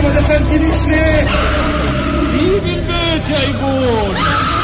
ما دفنتنيش ليه سيب البيت يا ايبون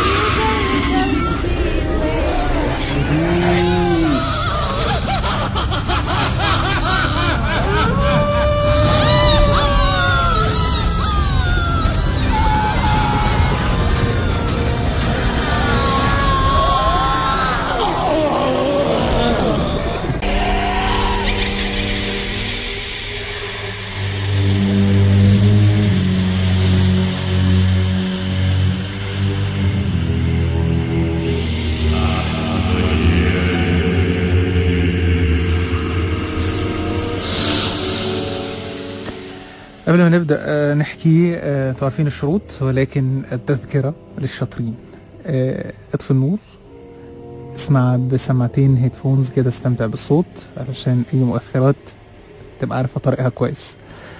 قبل ما نبدا آه، نحكي آه، انتوا عارفين الشروط ولكن التذكره للشاطرين آه، اطفي النور اسمع بسماعتين هيدفونز كده استمتع بالصوت علشان اي مؤثرات تبقى عارفه طريقها كويس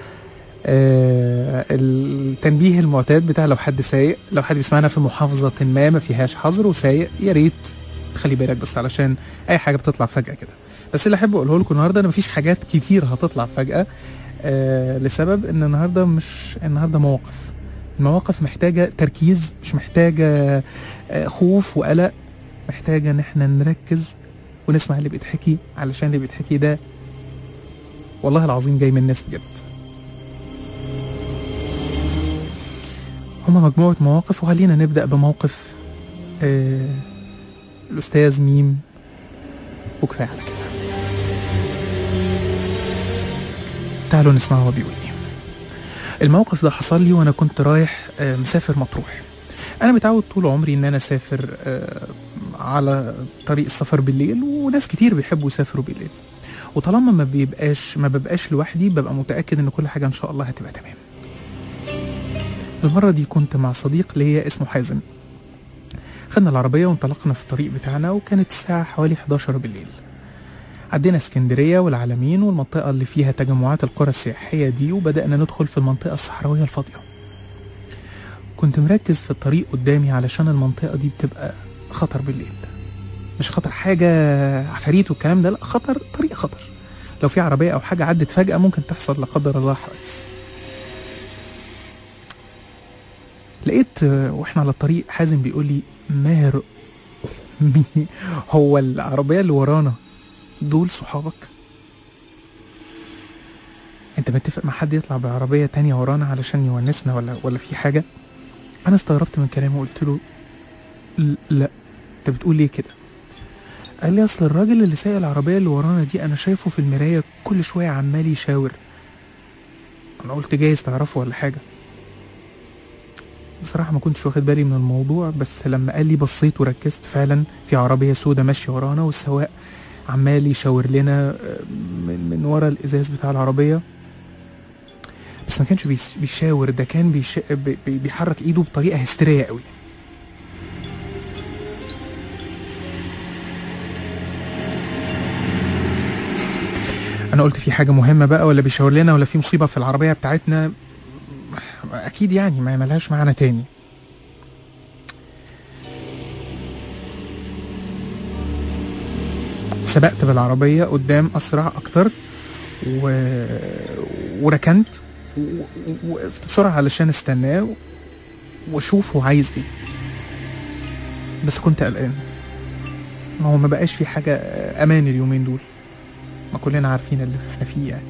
آه، التنبيه المعتاد بتاع لو حد سايق لو حد بيسمعنا في محافظة ما ما فيهاش حظر وسايق يا ريت تخلي بالك بس علشان اي حاجة بتطلع فجأة كده بس اللي احب اقوله لكم النهارده ان مفيش حاجات كتير هتطلع فجأة آه لسبب ان النهارده مش النهارده مواقف المواقف محتاجة تركيز مش محتاجة آه خوف وقلق محتاجة ان احنا نركز ونسمع اللي بيتحكي علشان اللي بيتحكي ده والله العظيم جاي من الناس بجد هما مجموعة مواقف وخلينا نبدأ بموقف آه الأستاذ ميم وكفاية على كده تعالوا نسمع هو بيقول ايه الموقف ده حصل لي وانا كنت رايح آه مسافر مطروح انا متعود طول عمري ان انا اسافر آه على طريق السفر بالليل وناس كتير بيحبوا يسافروا بالليل وطالما ما بيبقاش ما ببقاش لوحدي ببقى متاكد ان كل حاجه ان شاء الله هتبقى تمام المرة دي كنت مع صديق ليا اسمه حازم خدنا العربية وانطلقنا في الطريق بتاعنا وكانت الساعة حوالي 11 بالليل عدينا اسكندرية والعلمين والمنطقة اللي فيها تجمعات القرى السياحية دي وبدأنا ندخل في المنطقة الصحراوية الفاضية كنت مركز في الطريق قدامي علشان المنطقة دي بتبقى خطر بالليل مش خطر حاجة عفاريت والكلام ده لا خطر طريق خطر لو في عربية أو حاجة عدت فجأة ممكن تحصل لا قدر الله حوادث لقيت آه، واحنا على الطريق حازم بيقول لي ماهر مي- هو العربية اللي ورانا دول صحابك انت متفق مع حد يطلع بعربية تانية ورانا علشان يونسنا ولا ولا في حاجة انا استغربت من كلامه وقلت له "ل- لا انت بتقول ليه كده قال لي اصل الراجل اللي سايق العربية اللي ورانا دي انا شايفه في المراية كل شوية عمال يشاور انا قلت جايز تعرفه ولا حاجة بصراحة ما كنتش واخد بالي من الموضوع بس لما قال لي بصيت وركزت فعلا في عربية سودة ماشية ورانا والسواق عمال يشاور لنا آه، من, من ورا الإزاز بتاع العربية بس ما كانش بيس- بيشاور ده كان بيش... بي- بي- بيحرك ايده بطريقة هستيرية قوي انا قلت في حاجة مهمة بقى ولا بيشاور لنا ولا في مصيبة في العربية بتاعتنا اكيد يعني ما ملهاش معنى تاني سبقت بالعربية قدام أسرع أكتر و... وركنت و- و- وقفت بسرعة علشان استناه واشوف هو عايز ايه بس كنت قلقان ما هو ما بقاش في حاجة أمان اليومين دول ما كلنا عارفين اللي احنا فيه يعني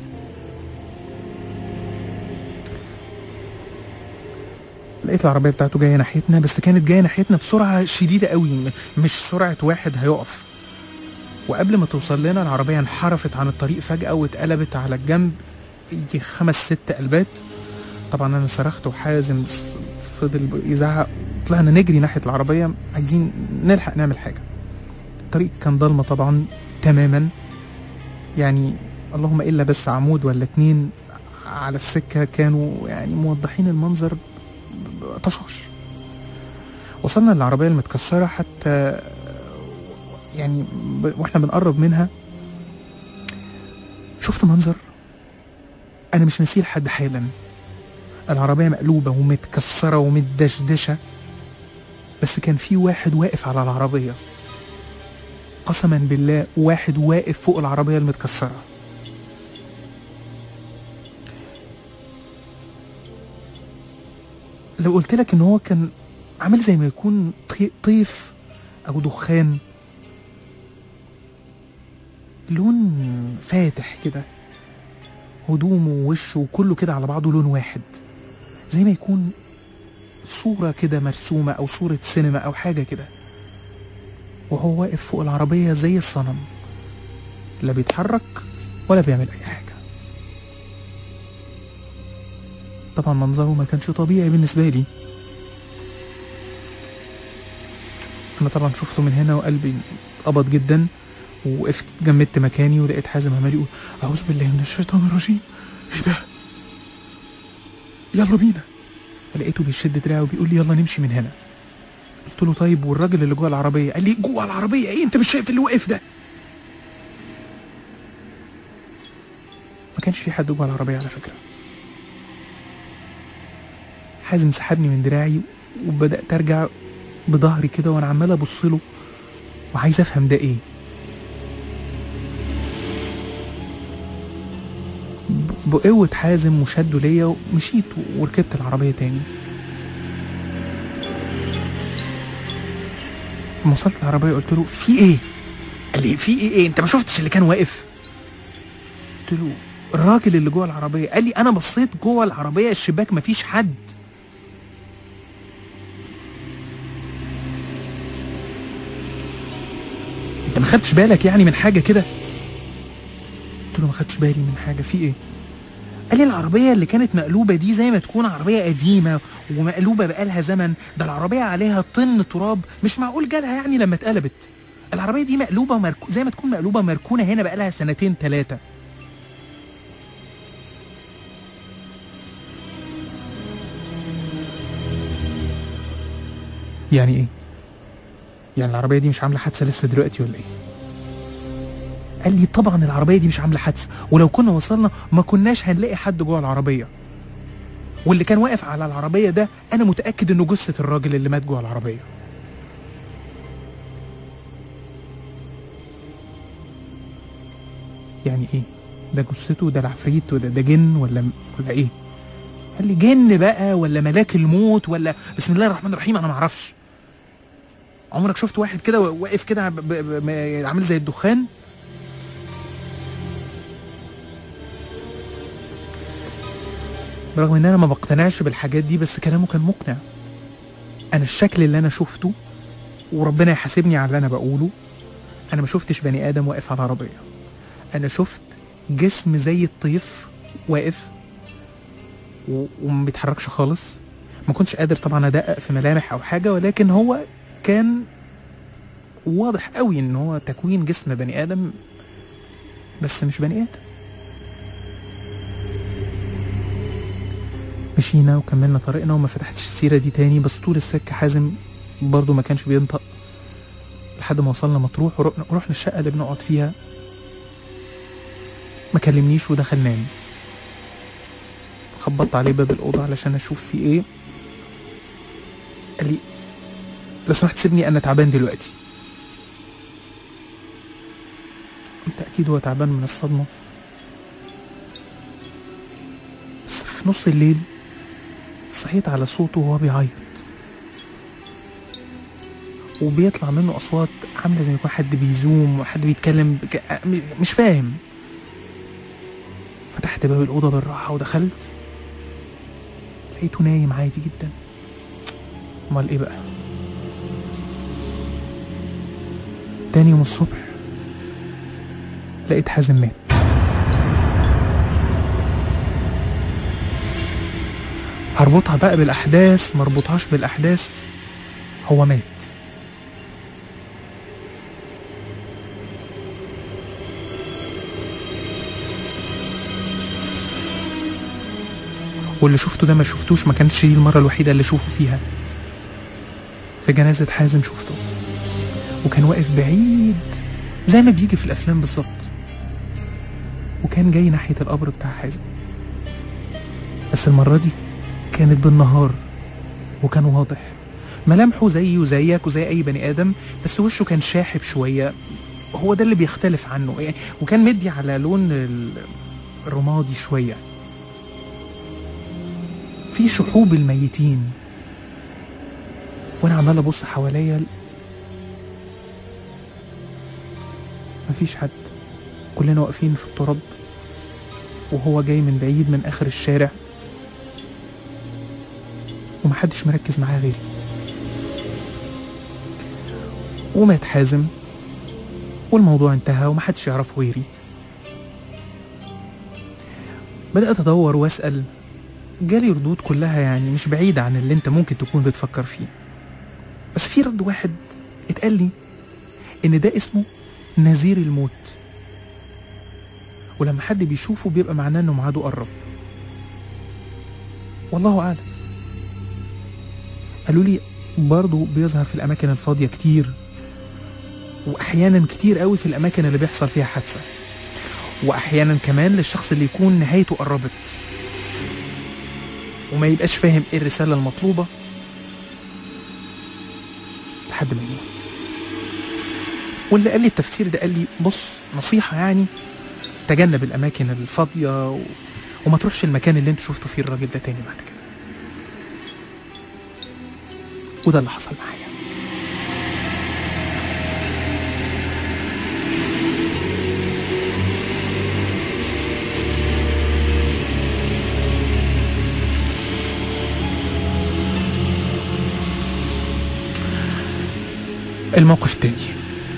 لقيت العربية بتاعته جاية ناحيتنا بس كانت جاية ناحيتنا بسرعة شديدة قوي م- مش سرعة واحد هيقف وقبل ما توصل لنا العربية انحرفت عن الطريق فجأة واتقلبت على الجنب يجي خمس ست قلبات طبعا انا صرخت وحازم ص- فضل يزعق طلعنا نجري ناحية العربية عايزين نلحق نعمل حاجة الطريق كان ضلمة طبعا تماما يعني اللهم الا بس عمود ولا اتنين على السكة كانوا يعني موضحين المنظر ب- ب- طشاش وصلنا للعربية المتكسرة حتى يعني ب- واحنا بنقرب منها شفت منظر انا مش ناسيه لحد حالا العربية مقلوبة ومتكسرة ومتدشدشة بس كان في واحد واقف على العربية قسما بالله واحد واقف فوق العربية المتكسرة لو قلت لك ان هو كان عامل زي ما يكون طي- طيف او دخان لون فاتح كده هدومه ووشه وكله كده على بعضه لون واحد زي ما يكون صورة كده مرسومة أو صورة سينما أو حاجة كده وهو واقف فوق العربية زي الصنم لا بيتحرك ولا بيعمل أي حاجة طبعا منظره ما كانش طبيعي بالنسبة لي أنا طبعا شفته من هنا وقلبي قبض جدا ووقفت جمدت مكاني ولقيت حازم عمال يقول أعوذ بالله من الشيطان الرجيم إيه ده؟ يلا بينا لقيته بيشد دراعي وبيقول لي يلا نمشي من هنا قلت له طيب والراجل اللي جوه العربيه قال لي جوه العربيه ايه انت مش شايف اللي واقف ده ما كانش في حد جوه العربيه على فكره حازم سحبني من دراعي وبدات ارجع بظهري كده وانا عمال ابص له وعايز افهم ده ايه ب- بقوة حازم وشده ليا ومشيت وركبت العربية تاني لما وصلت العربية قلت له في ايه؟ قال لي في ايه ايه انت ما شفتش اللي كان واقف؟ قلت له الراجل اللي جوه العربية قال لي انا بصيت جوه العربية الشباك مفيش حد انت ما خدتش بالك يعني من حاجة كده؟ قلت له ما خدتش بالي من حاجة في ايه؟ قال لي العربية اللي كانت مقلوبة دي زي ما تكون عربية قديمة ومقلوبة بقالها زمن ده العربية عليها طن تراب مش معقول جالها يعني لما اتقلبت العربية دي مقلوبة مركو زي ما تكون مقلوبة مركونة هنا بقالها سنتين ثلاثة يعني ايه؟ يعني العربية دي مش عاملة حادثة لسه دلوقتي ولا ايه؟ قال لي طبعا العربية دي مش عاملة حادثة ولو كنا وصلنا ما كناش هنلاقي حد جوه العربية واللي كان واقف على العربية ده أنا متأكد إنه جثة الراجل اللي مات جوه العربية يعني إيه؟ ده جثته ده العفريت وده ده جن ولا ولا إيه؟ قال لي جن بقى ولا ملاك الموت ولا بسم الله الرحمن الرحيم أنا معرفش عمرك شفت واحد كده واقف كده ب- ب- ب- عامل زي الدخان؟ برغم ان انا ما بقتنعش بالحاجات دي بس كلامه كان مقنع انا الشكل اللي انا شفته وربنا يحاسبني على اللي انا بقوله انا ما شفتش بني ادم واقف على العربيه انا شفت جسم زي الطيف واقف و- وما بيتحركش خالص ما كنتش قادر طبعا ادقق في ملامح او حاجه ولكن هو كان واضح قوي ان هو تكوين جسم بني ادم بس مش بني ادم مشينا وكملنا طريقنا وما فتحتش السيرة دي تاني بس طول السكة حازم برضه ما كانش بينطق لحد ما وصلنا مطروح ورحنا ورحنا الشقة اللي بنقعد فيها ما كلمنيش ودخل نام خبطت عليه باب الأوضة علشان أشوف في إيه قال لي لو سمحت سيبني أنا تعبان دلوقتي قلت أكيد هو تعبان من الصدمة بس في نص الليل صحيت على صوته وهو بيعيط وبيطلع منه أصوات عاملة زي ما يكون حد بيزوم وحد بيتكلم بك... م- مش فاهم فتحت باب الأوضة بالراحة ودخلت لقيته نايم عادي جدا أمال إيه بقى تاني يوم الصبح لقيت حازم مات هربطها بقى بالأحداث مربوطهاش بالأحداث هو مات واللي شفته ده ما شفتوش ما كانتش دي المرة الوحيدة اللي أشوفه فيها في جنازة حازم شفته وكان واقف بعيد زي ما بيجي في الأفلام بالظبط وكان جاي ناحية القبر بتاع حازم بس المرة دي كانت بالنهار وكان واضح ملامحه زيه وزيك وزي أي بني آدم بس وشه كان شاحب شوية هو ده اللي بيختلف عنه يعني وكان مدي على لون ال- الرمادي شوية في شحوب الميتين وانا عمال ابص حواليا مفيش حد كلنا واقفين في التراب وهو جاي من بعيد من اخر الشارع ومحدش مركز معاه غيري ومات حازم والموضوع انتهى ومحدش يعرفه غيري بدأت أدور وأسأل جالي ردود كلها يعني مش بعيدة عن اللي أنت ممكن تكون بتفكر فيه بس في رد واحد اتقال لي إن ده اسمه نذير الموت ولما حد بيشوفه بيبقى معناه إنه ميعاده قرب والله أعلم قالوا لي برضه بيظهر في الأماكن الفاضية كتير وأحيانا كتير قوي في الأماكن اللي بيحصل فيها حادثة واحيانا كمان للشخص اللي يكون نهايته قربت وما يبقاش فاهم ايه الرساله المطلوبه لحد ما يموت واللي قال لي التفسير ده قال لي بص نصيحه يعني تجنب الاماكن الفاضيه و... وما تروحش المكان اللي انت شفته فيه الراجل ده تاني بعد كده وده اللي حصل معايا الموقف التاني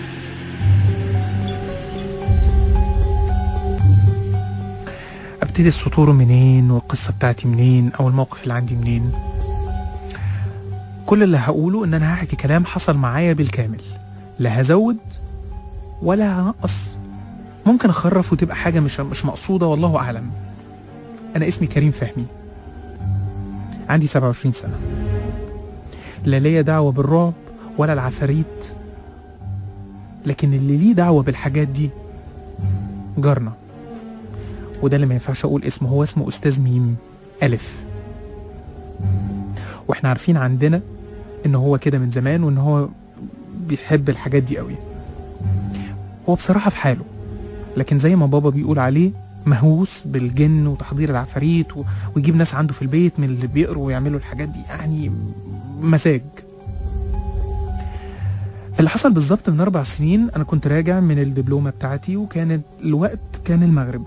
ابتدي السطور منين والقصة بتاعتي منين او الموقف اللي عندي منين كل اللي هقوله ان انا هحكي كلام حصل معايا بالكامل لا هزود ولا هنقص ممكن اخرف وتبقى حاجة مش مش مقصودة والله اعلم انا اسمي كريم فهمي عندي 27 سنة لا ليا دعوة بالرعب ولا العفاريت لكن اللي ليه دعوة بالحاجات دي جارنا وده اللي ما ينفعش اقول اسمه هو اسمه استاذ ميم الف واحنا عارفين عندنا ان هو كده من زمان وان هو بيحب الحاجات دي قوي هو بصراحة في حاله لكن زي ما بابا بيقول عليه مهووس بالجن وتحضير العفاريت و... ويجيب ناس عنده في البيت من اللي بيقروا ويعملوا الحاجات دي يعني مزاج اللي حصل بالظبط من اربع سنين انا كنت راجع من الدبلومه بتاعتي وكانت الوقت كان المغرب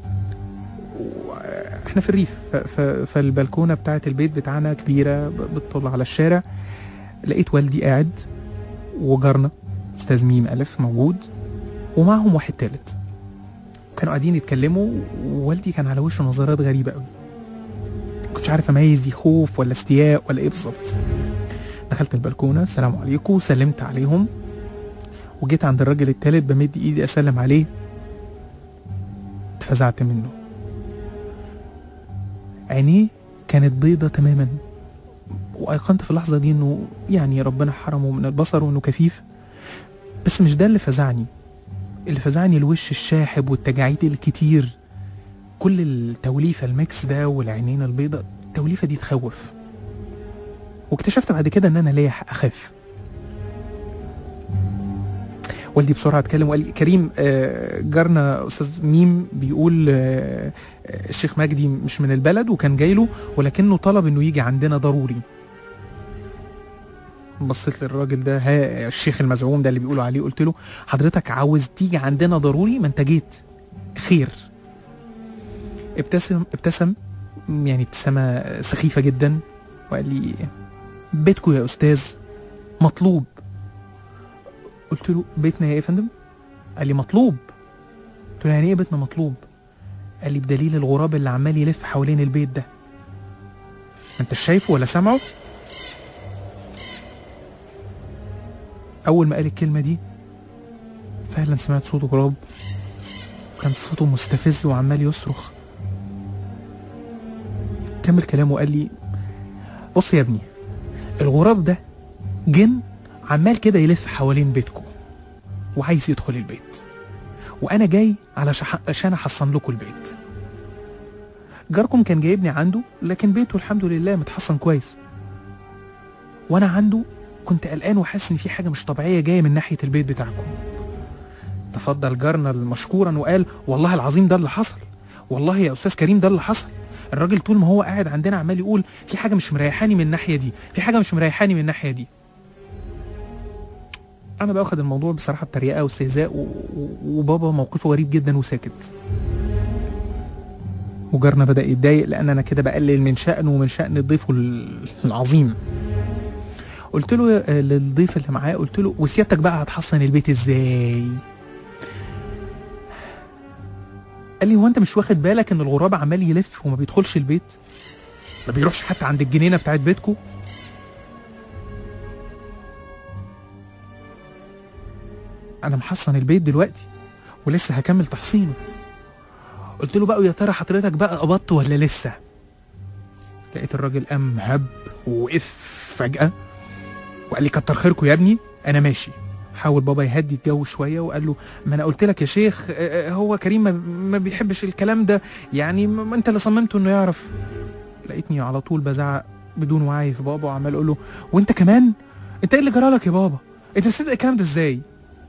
احنا في الريف ف- ف- فالبلكونه بتاعت البيت بتاعنا كبيره ب- بتطل على الشارع لقيت والدي قاعد وجارنا استاذ ميم الف موجود ومعهم واحد تالت كانوا قاعدين يتكلموا ووالدي كان على وشه نظرات غريبه قوي كنتش عارف اميز دي خوف ولا استياء ولا ايه بالظبط دخلت البلكونه السلام عليكم سلمت عليهم وجيت عند الراجل التالت بمد ايدي اسلم عليه اتفزعت منه عينيه كانت بيضة تماما وايقنت في اللحظة دي انه يعني ربنا حرمه من البصر وانه كفيف بس مش ده اللي فزعني اللي فزعني الوش الشاحب والتجاعيد الكتير كل التوليفة الميكس ده والعينين البيضة التوليفة دي تخوف واكتشفت بعد كده ان انا ليا حق اخاف والدي بسرعه اتكلم وقال لي كريم آه، جارنا استاذ ميم بيقول آه، آه، الشيخ مجدي مش من البلد وكان جاي له ولكنه طلب انه يجي عندنا ضروري بصيت للراجل ده ها الشيخ المزعوم ده اللي بيقولوا عليه قلت له حضرتك عاوز تيجي عندنا ضروري ما انت جيت خير ابتسم ابتسم يعني ابتسامه سخيفه جدا وقال لي بيتكو يا استاذ مطلوب قلت له بيتنا يا ايه يا فندم قال لي مطلوب قلت له يعني ايه بيتنا مطلوب قال لي بدليل الغراب اللي عمال يلف حوالين البيت ده ما انت شايفه ولا سامعه اول ما قال الكلمه دي فعلا سمعت صوت غراب كان صوته مستفز وعمال يصرخ كمل كلامه وقال لي بص يا ابني الغراب ده جن عمال كده يلف حوالين بيتكم وعايز يدخل البيت وانا جاي علشان عشان احصن لكم البيت جاركم كان جايبني عنده لكن بيته الحمد لله متحصن كويس وانا عنده كنت قلقان وحاسس ان في حاجه مش طبيعيه جايه من ناحيه البيت بتاعكم تفضل جارنا مشكورا وقال والله العظيم ده اللي حصل والله يا استاذ كريم ده اللي حصل الراجل طول ما هو قاعد عندنا عمال يقول في حاجه مش مريحاني من الناحيه دي في حاجه مش مريحاني من الناحيه دي انا باخد الموضوع بصراحه بتريقه واستهزاء و... و... وبابا موقفه غريب جدا وساكت وجارنا بدا يتضايق لان انا كده بقلل من شأنه ومن شأن ضيفه ال- العظيم قلت له آه، للضيف اللي معاه قلت له وسيادتك بقى هتحصن البيت ازاي قال لي هو انت مش واخد بالك ان الغراب عمال يلف وما بيدخلش البيت ما بيروحش حتى عند الجنينه بتاعت بيتكو انا محصن البيت دلوقتي ولسه هكمل تحصينه قلت له بقى يا ترى حضرتك بقى قبضت ولا لسه لقيت الراجل قام هب ووقف فجأة وقال لي كتر خيركم يا ابني انا ماشي حاول بابا يهدي الجو شويه وقال له ما انا قلت لك يا شيخ آه، آه، هو كريم ما- ما بيحبش الكلام ده يعني ما ما انت اللي صممته انه يعرف لقيتني على طول بزعق بدون وعي في بابا وعمال اقول له وانت كمان انت ايه اللي جرالك يا بابا انت مصدق الكلام ده ازاي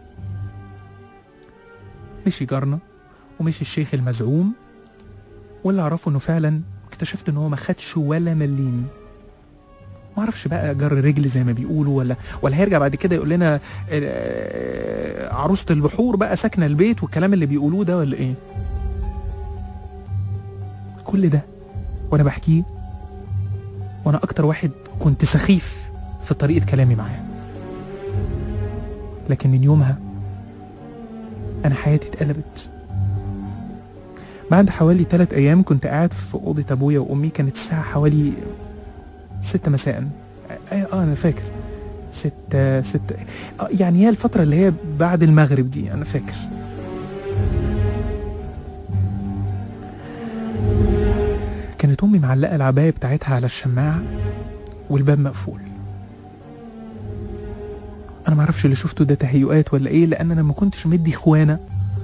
مشي جارنا ومشي الشيخ المزعوم واللي اعرفه انه فعلا اكتشفت ان هو ما خدش ولا مليم ما اعرفش بقى جر رجل زي ما بيقولوا ولا ولا هيرجع بعد كده يقول لنا آه، عروسه البحور بقى ساكنه البيت والكلام اللي بيقولوه ده ولا ايه كل ده وانا بحكيه وانا اكتر واحد كنت سخيف في طريقه كلامي معاه لكن من يومها انا حياتي اتقلبت بعد حوالي ثلاث ايام كنت قاعد في اوضه ابويا وامي كانت الساعه حوالي ستة مساء اه, آه انا فاكر ستة ستة آه يعني هي الفترة اللي هي بعد المغرب دي انا فاكر كانت امي معلقة العباية بتاعتها على الشماعة والباب مقفول انا معرفش اللي شفته ده تهيؤات ولا ايه لان انا ما كنتش مدي اخوانا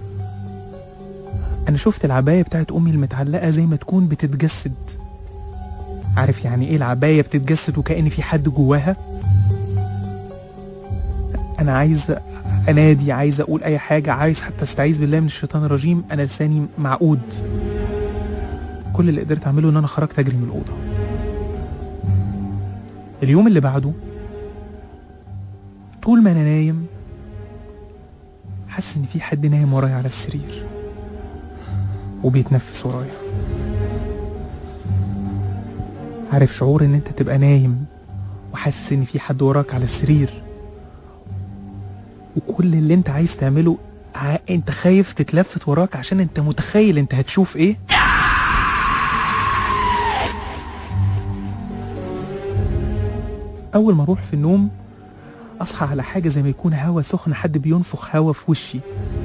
انا شفت العباية بتاعت امي المتعلقة زي ما تكون بتتجسد عارف يعني ايه العباية بتتجسد وكأن في حد جواها انا عايز انادي عايز اقول اي حاجة عايز حتى استعيذ بالله من الشيطان الرجيم انا لساني معقود كل اللي قدرت اعمله ان انا خرجت اجري من الاوضة اليوم اللي بعده طول ما انا نايم حاسس ان في حد نايم ورايا على السرير وبيتنفس ورايا عارف شعور ان انت تبقى نايم وحاسس ان في حد وراك على السرير وكل اللي انت عايز تعمله ع- انت خايف تتلفت وراك عشان انت متخيل انت هتشوف ايه اول ما اروح في النوم اصحى على حاجه زي ما يكون هوا سخن حد بينفخ هوا في وشي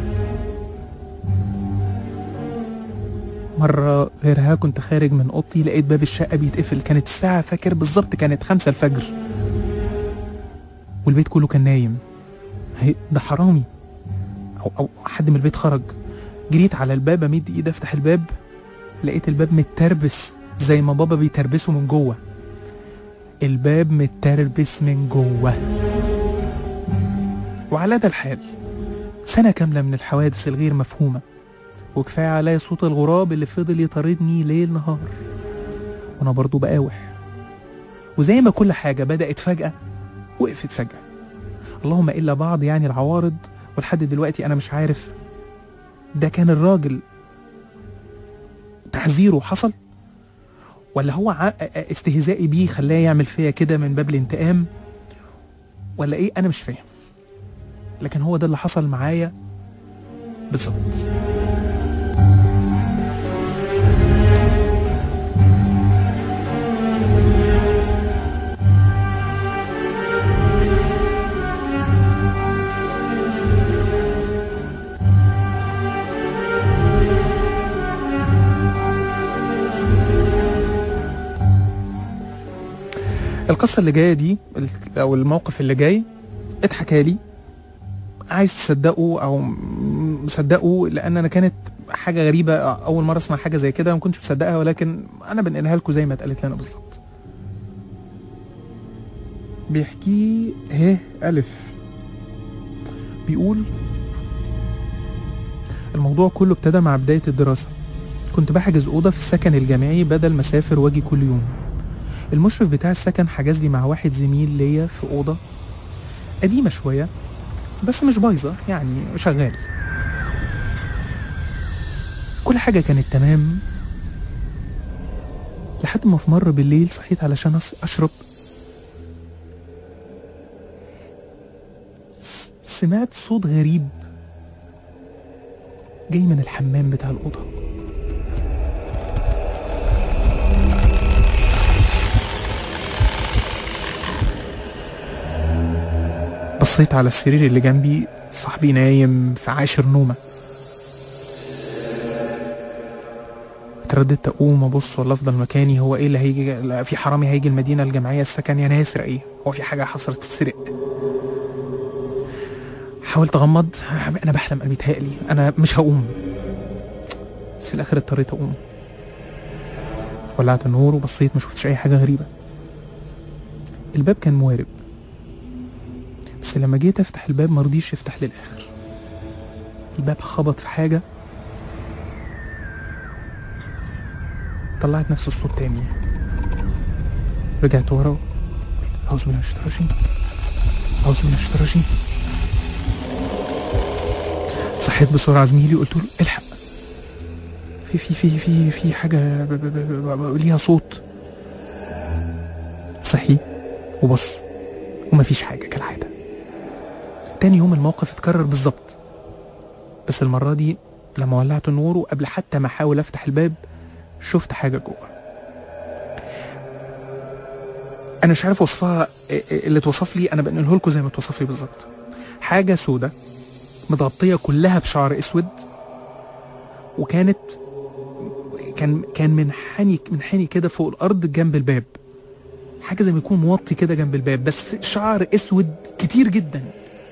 مرة غيرها كنت خارج من أوضتي لقيت باب الشقة بيتقفل كانت الساعة فاكر بالظبط كانت خمسة الفجر والبيت كله كان نايم هي ده حرامي أو, أو حد من البيت خرج جريت على الباب أمد إيدي أفتح الباب لقيت الباب متربس زي ما بابا بيتربسه من جوه الباب متربس من جوه وعلى ده الحال سنة كاملة من الحوادث الغير مفهومة وكفاية عليا صوت الغراب اللي فضل يطاردني ليل نهار وانا برضو بقاوح وزي ما كل حاجة بدأت فجأة وقفت فجأة اللهم إلا بعض يعني العوارض ولحد دلوقتي أنا مش عارف ده كان الراجل تحذيره حصل ولا هو ع- استهزائي بيه خلاه يعمل فيا كده من باب الانتقام ولا ايه انا مش فاهم لكن هو ده اللي حصل معايا بالظبط القصة اللي جاية دي ال- أو الموقف اللي جاي اتحكى لي عايز تصدقه أو م- مصدقه لأن أنا كانت حاجة غريبة أول مرة أسمع حاجة زي كده ما كنتش مصدقها ولكن أنا بنقلها لكم زي ما اتقالت لنا بالظبط بيحكي ه ألف بيقول الموضوع كله ابتدى مع بداية الدراسة كنت بحجز أوضة في السكن الجامعي بدل ما أسافر وأجي كل يوم المشرف بتاع السكن حجز لي مع واحد زميل ليا في أوضة قديمة شوية بس مش بايظه يعني شغال كل حاجه كانت تمام لحد ما في مره بالليل صحيت علشان أص- اشرب س- سمعت صوت غريب جاي من الحمام بتاع الاوضه بصيت على السرير اللي جنبي صاحبي نايم في عاشر نومة اترددت اقوم ابص ولا افضل مكاني هو ايه اللي هيجي لا في حرامي هيجي المدينه الجامعيه السكن يعني هيسرق ايه هو في حاجه حصلت تتسرق حاولت اغمض انا بحلم انا بيتهيألي انا مش هقوم بس في الاخر اضطريت اقوم ولعت النور وبصيت ما شفتش اي حاجه غريبه الباب كان موارب بس لما جيت افتح الباب مرضيش يفتح للاخر الباب خبط في حاجه طلعت نفس الصوت تاني رجعت ورا أعوذ بالله من الشيطان الرجيم أعوذ بالله من الشيطان الرجيم صحيت بسرعة زميلي قلت له الحق في في في في في حاجة ب- ب- ب- ب- ب- ليها صوت صحي وبص ومفيش حاجة كالعادة تاني يوم الموقف اتكرر بالظبط بس المرة دي لما ولعت النور وقبل حتى ما احاول افتح الباب شفت حاجة جوه انا مش عارف وصفها اللي اتوصف لي انا بنقله لكم زي ما اتوصف لي بالظبط حاجة سودة متغطية كلها بشعر اسود وكانت كان كان منحني منحني كده فوق الارض جنب الباب حاجة زي ما يكون موطي كده جنب الباب بس شعر اسود كتير جدا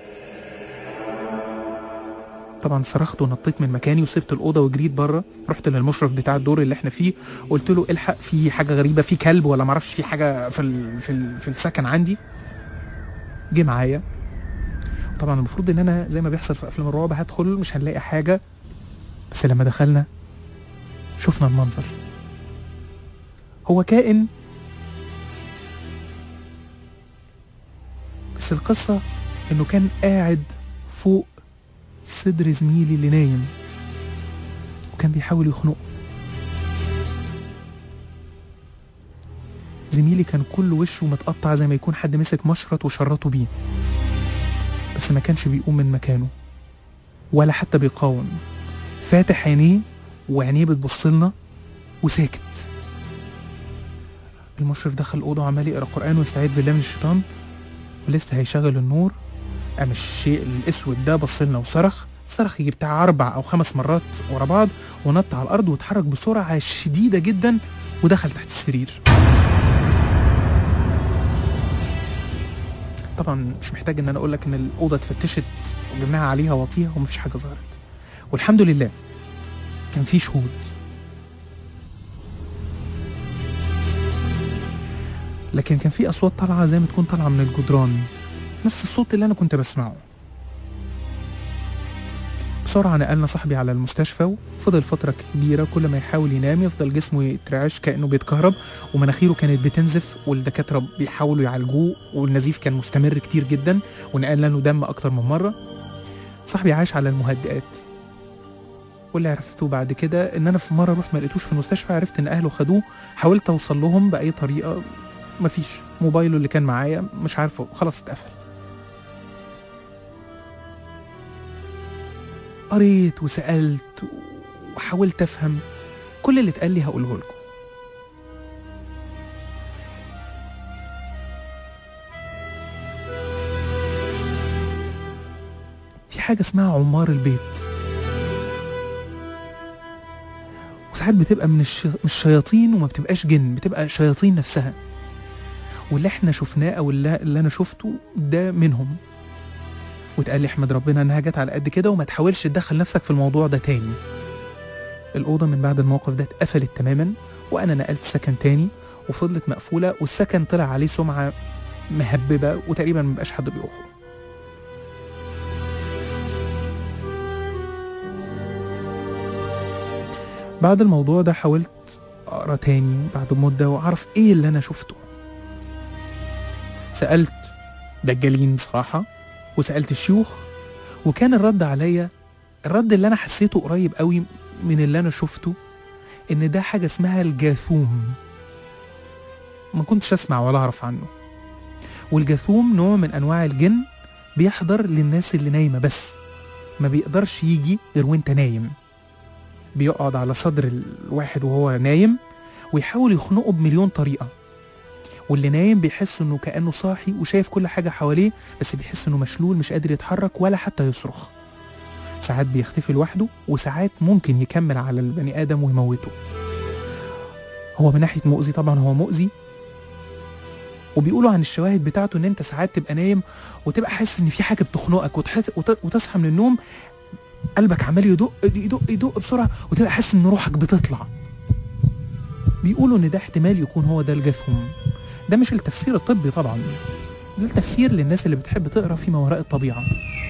طبعا صرخت ونطيت من مكاني وسبت الاوضه وجريت بره رحت للمشرف بتاع الدور اللي احنا فيه قلت له الحق في حاجه غريبه في كلب ولا معرفش في حاجه في ال في ال في السكن عندي جه معايا طبعا المفروض ان انا زي ما بيحصل في افلام الرعب هدخل مش هنلاقي حاجه بس لما دخلنا شفنا المنظر هو كائن بس القصه انه كان قاعد فوق صدر زميلي اللي نايم وكان بيحاول يخنقه زميلي كان كل وشه متقطع زي ما يكون حد مسك مشرط وشرطه بيه بس ما كانش بيقوم من مكانه ولا حتى بيقاوم فاتح عينيه وعينيه بتبص لنا وساكت المشرف دخل الأوضة وعمال يقرأ قرآن ويستعيذ بالله من الشيطان ولسه هيشغل النور قام الشيء الاسود ده بص لنا وصرخ صرخ يجي بتاع اربع او خمس مرات ورا بعض ونط على الارض واتحرك بسرعه شديده جدا ودخل تحت السرير طبعا مش محتاج ان انا اقول لك ان الاوضه اتفتشت وجبناها عليها واطيها ومفيش حاجه ظهرت والحمد لله كان في شهود لكن كان في اصوات طالعه زي ما تكون طالعه من الجدران نفس الصوت اللي انا كنت بسمعه بسرعة نقلنا صاحبي على المستشفى وفضل فترة كبيرة كل ما يحاول ينام يفضل جسمه يترعش كأنه بيتكهرب ومناخيره كانت بتنزف والدكاترة بيحاولوا يعالجوه والنزيف كان مستمر كتير جدا ونقلنا له دم أكتر من مرة صاحبي عاش على المهدئات واللي عرفته بعد كده ان انا في مره رحت ما لقيتوش في المستشفى عرفت ان اهله خدوه حاولت اوصل لهم باي طريقه مفيش موبايله اللي كان معايا مش عارفه خلاص اتقفل قريت وسألت وحاولت أفهم كل اللي اتقال لي هقوله لكم في حاجة اسمها عمار البيت وساعات بتبقى من الش... مش شياطين وما بتبقاش جن بتبقى شياطين نفسها واللي احنا شفناه او اللي, اللي انا شفته ده منهم واتقال لي احمد ربنا انها جت على قد كده وما تحاولش تدخل نفسك في الموضوع ده تاني الأوضة من بعد الموقف ده اتقفلت تماما وأنا نقلت سكن تاني وفضلت مقفولة والسكن طلع عليه سمعة مهببة وتقريبا مبقاش حد بيروحه بعد الموضوع ده حاولت أقرأ تاني بعد مدة وأعرف إيه اللي أنا شفته سألت دجالين بصراحة وسألت الشيوخ وكان الرد عليا الرد اللي انا حسيته قريب قوي من اللي انا شفته ان ده حاجه اسمها الجاثوم ما كنتش اسمع ولا اعرف عنه والجاثوم نوع من انواع الجن بيحضر للناس اللي نايمه بس ما بيقدرش يجي غير وانت نايم بيقعد على صدر الواحد وهو نايم ويحاول يخنقه بمليون طريقه واللي نايم بيحس انه كانه صاحي وشايف كل حاجه حواليه بس بيحس انه مشلول مش قادر يتحرك ولا حتى يصرخ ساعات بيختفي لوحده وساعات ممكن يكمل على البني ادم ويموته هو من ناحيه مؤذي طبعا هو مؤذي وبيقولوا عن الشواهد بتاعته ان انت ساعات تبقى نايم وتبقى حاسس ان في حاجه بتخنقك وتحس وت- وتصحى من النوم قلبك عمال يدق يدق يدق بسرعه وتبقى حاسس ان روحك بتطلع بيقولوا ان ده احتمال يكون هو ده الجاثوم ده مش التفسير الطبي طبعا ده التفسير للناس اللي بتحب تقرا فيما وراء الطبيعه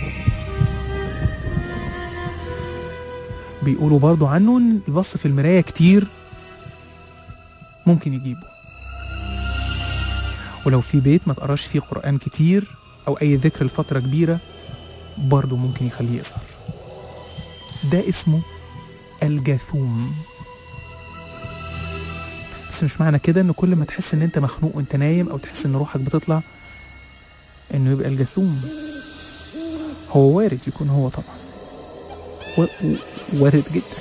بيقولوا برضو عنه ان البص في المرايه كتير ممكن يجيبه ولو في بيت ما تقراش فيه قرآن كتير أو أي ذكر لفترة كبيرة برضه ممكن يخليه يظهر ده اسمه الجاثوم بس مش معنى كده ان كل ما تحس ان انت مخنوق وانت نايم او تحس ان روحك بتطلع انه يبقى الجاثوم هو وارد يكون هو طبعا و... و... وارد جدا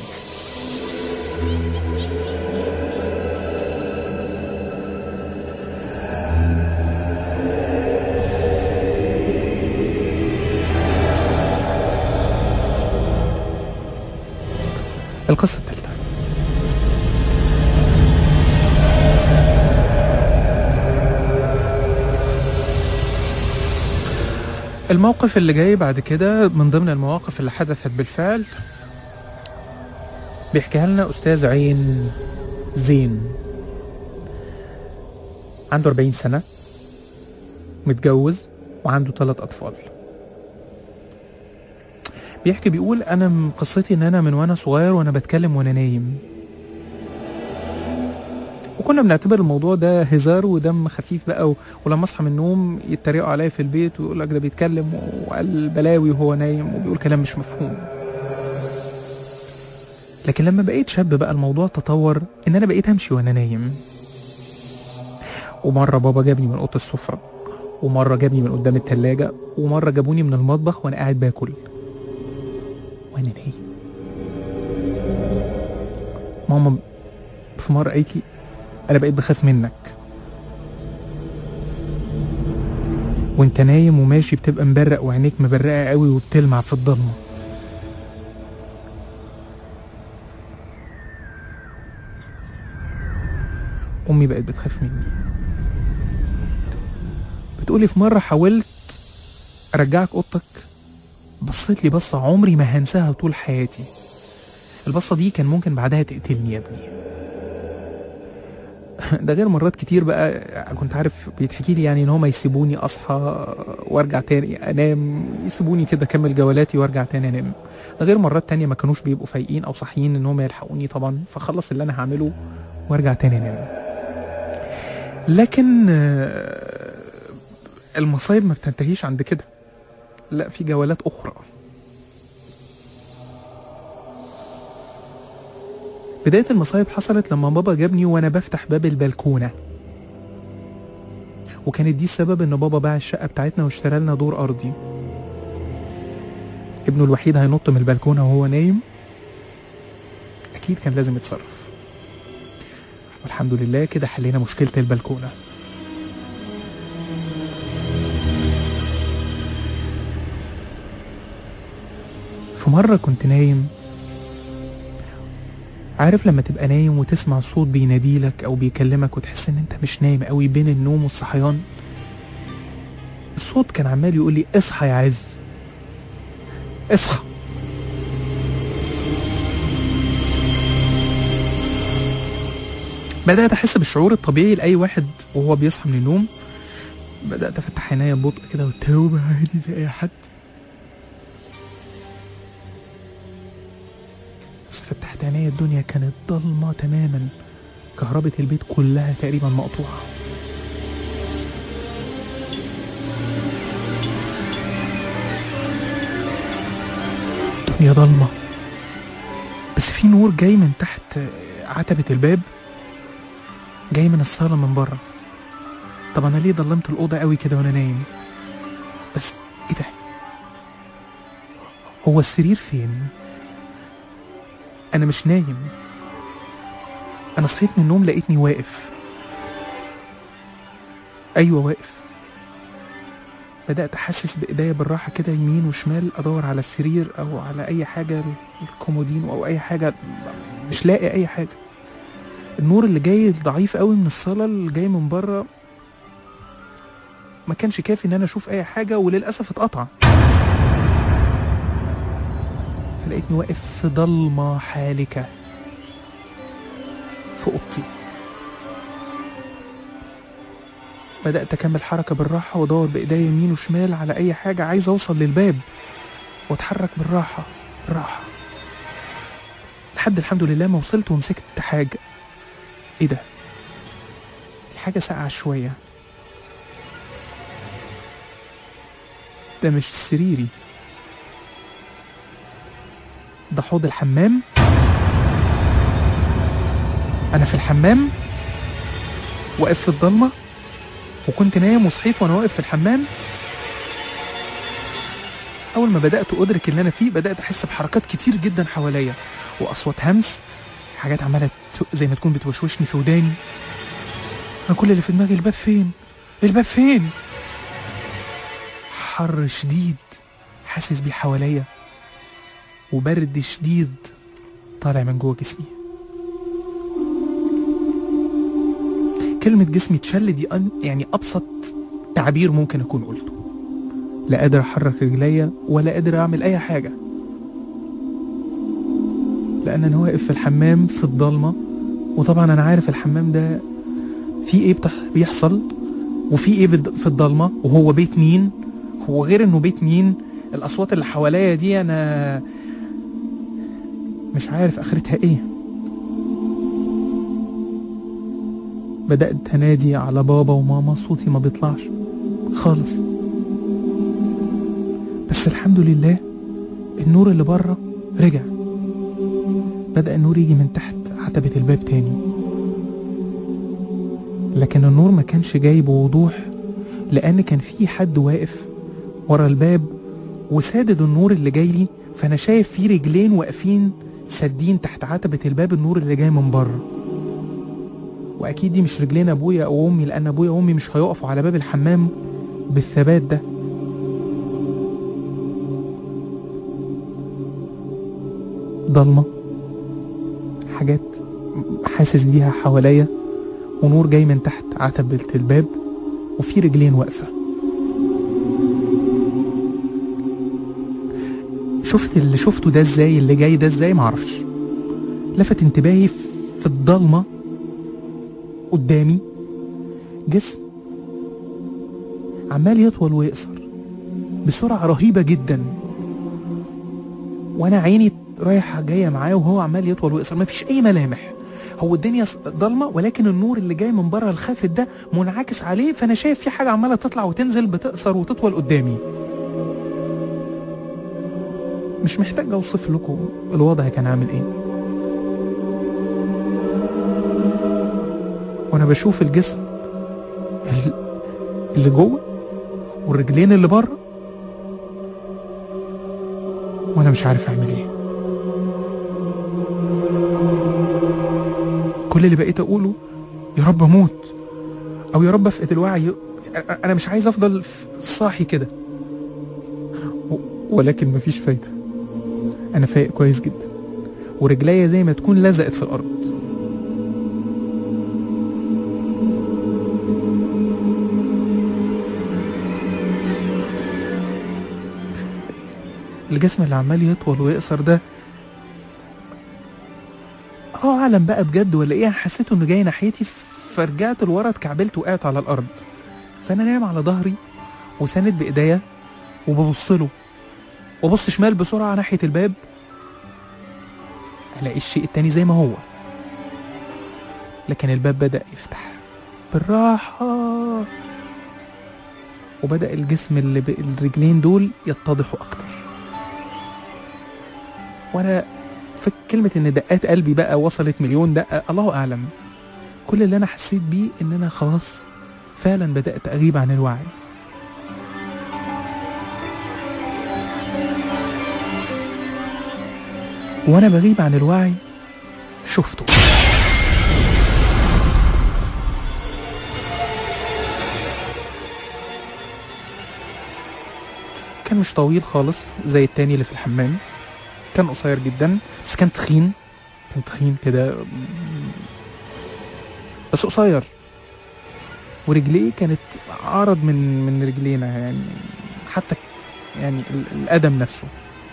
القصة الثالثة الموقف اللي جاي بعد كده من ضمن المواقف اللي حدثت بالفعل بيحكيها لنا أستاذ عين زين عنده 40 سنة متجوز وعنده ثلاث أطفال بيحكي بيقول انا من قصتي ان انا من وانا صغير وانا بتكلم وانا نايم وكنا بنعتبر الموضوع ده هزار ودم خفيف بقى و... ولما اصحى من النوم يتريقوا عليا في البيت ويقول لك ده بيتكلم وقال بلاوي وهو نايم وبيقول كلام مش مفهوم لكن لما بقيت شاب بقى الموضوع تطور ان انا بقيت امشي وانا نايم ومره بابا جابني من اوضه السفره ومره جابني من قدام التلاجة ومره جابوني من المطبخ وانا قاعد باكل وانا نايم ماما في مره قالت لي انا بقيت بخاف منك وانت نايم وماشي بتبقى مبرق وعينيك مبرقه قوي وبتلمع في الضلمه امي بقت بتخاف مني بتقولي في مره حاولت ارجعك اوضتك بصيت لي بصة عمري ما هنساها طول حياتي البصة دي كان ممكن بعدها تقتلني يا ابني ده غير مرات كتير بقى كنت عارف بيتحكي لي يعني ان هما يسيبوني اصحى وارجع تاني انام يسيبوني كده اكمل جولاتي وارجع تاني انام ده غير مرات تانية ما كانوش بيبقوا فايقين او صاحيين ان هم يلحقوني طبعا فخلص اللي انا هعمله وارجع تاني انام لكن آه، المصايب ما بتنتهيش عند كده لا في جولات اخرى بداية المصايب حصلت لما بابا جابني وانا بفتح باب البلكونة وكانت دي السبب ان بابا باع الشقة بتاعتنا واشترى لنا دور ارضي ابنه الوحيد هينط من البلكونة وهو نايم اكيد كان لازم يتصرف والحمد لله كده حلينا مشكلة البلكونة في مرة كنت نايم عارف لما تبقى نايم وتسمع صوت بيناديلك او بيكلمك وتحس ان انت مش نايم قوي بين النوم والصحيان الصوت كان عمال يقول لي اصحى يا عز اصحى بدأت أحس بالشعور الطبيعي لأي واحد وهو بيصحى من النوم بدأت أفتح عينيا ببطء كده والتوبة عادي زي أي حد بس فتحت عينيا الدنيا كانت ضلمة تماما كهربة البيت كلها تقريبا مقطوعة الدنيا ضلمة بس في نور جاي من تحت عتبة الباب جاي من الصالة من بره طب أنا ليه ضلمت الأوضة قوي كده وأنا نايم بس إيه ده هو السرير فين أنا مش نايم أنا صحيت من النوم لقيتني واقف أيوة واقف بدأت أحسس بإيديا بالراحة كده يمين وشمال أدور على السرير أو على أي حاجة الكومودين أو أي حاجة مش لاقي أي حاجة النور اللي جاي ضعيف قوي من الصالة اللي جاي من بره ما كانش كافي إن أنا أشوف أي حاجة وللأسف اتقطع فلقيتني واقف في ضلمة حالكة في أوضتي بدأت أكمل حركة بالراحة وأدور بإيديا يمين وشمال على أي حاجة عايز أوصل للباب وأتحرك بالراحة بالراحة لحد الحمد لله ما وصلت ومسكت حاجة إيه ده؟ دي حاجة ساقعة شوية ده مش سريري ده حوض الحمام أنا في الحمام واقف في الضلمة وكنت نايم وصحيت وانا واقف في الحمام اول ما بدات ادرك اللي انا فيه بدات احس بحركات كتير جدا حواليا واصوات همس حاجات عماله ت- زي ما تكون بتوشوشني في وداني انا كل اللي في دماغي الباب فين الباب فين حر شديد حاسس بيه حواليا وبرد شديد طالع من جوه جسمي كلمة جسمي اتشل دي أن يعني أبسط تعبير ممكن أكون قلته لا قادر أحرك رجليا ولا قادر أعمل أي حاجة لأن أنا واقف في الحمام في الضلمة وطبعا أنا عارف الحمام ده في إيه بتح... بيحصل وفي إيه بد- في الضلمة وهو بيت مين هو غير إنه بيت مين الأصوات اللي حواليا دي أنا مش عارف آخرتها إيه بدأت أنادي على بابا وماما صوتي ما بيطلعش خالص بس الحمد لله النور اللي بره رجع بدأ النور يجي من تحت عتبة الباب تاني لكن النور ما كانش جاي بوضوح لأن كان في حد واقف ورا الباب وسادد النور اللي جاي لي فأنا شايف في رجلين واقفين سادين تحت عتبة الباب النور اللي جاي من بره واكيد دي مش رجلين ابويا او امي لان ابويا وامي مش هيقفوا على باب الحمام بالثبات ده ضلمه حاجات حاسس بيها حواليا ونور جاي من تحت عتبة الباب وفي رجلين واقفة شفت اللي شفته ده ازاي اللي جاي ده ازاي معرفش لفت انتباهي في الضلمه قدامي جسم عمال يطول ويقصر بسرعة رهيبة جدا وانا عيني رايحة جاية معاه وهو عمال يطول ويقصر مفيش اي ملامح هو الدنيا ص- ضلمة ولكن النور اللي جاي من بره الخافت ده منعكس عليه فانا شايف في حاجة عمالة تطلع وتنزل بتقصر وتطول قدامي مش محتاج اوصف لكم الوضع كان عامل ايه وانا بشوف الجسم ال- اللي جوه والرجلين اللي بره وانا مش عارف اعمل ايه كل اللي بقيت اقوله يا رب اموت او يا رب افقد الوعي أ- انا مش عايز افضل ف- صاحي كده و- ولكن مفيش فايده انا فايق كويس جدا ورجليا زي ما تكون لزقت في الارض الجسم اللي عمال يطول ويقصر ده اه اعلم بقى بجد ولا ايه انا حسيت انه جاي ناحيتي فرجعت لورا اتكعبلت وقعت على الارض فانا نايم على ظهري وساند بايديا وببص له وابص شمال بسرعه ناحيه الباب الاقي الشيء التاني زي ما هو لكن الباب بدا يفتح بالراحه وبدا الجسم اللي بالرجلين دول يتضحوا اكتر وانا في كلمه ان دقات قلبي بقى وصلت مليون دقه الله اعلم كل اللي انا حسيت بيه ان انا خلاص فعلا بدات اغيب عن الوعي وانا بغيب عن الوعي شفته كان مش طويل خالص زي التاني اللي في الحمام كان قصير جدا بس كان تخين كان تخين كده بس قصير ورجليه كانت اعرض من من رجلينا يعني حتى يعني ال- القدم نفسه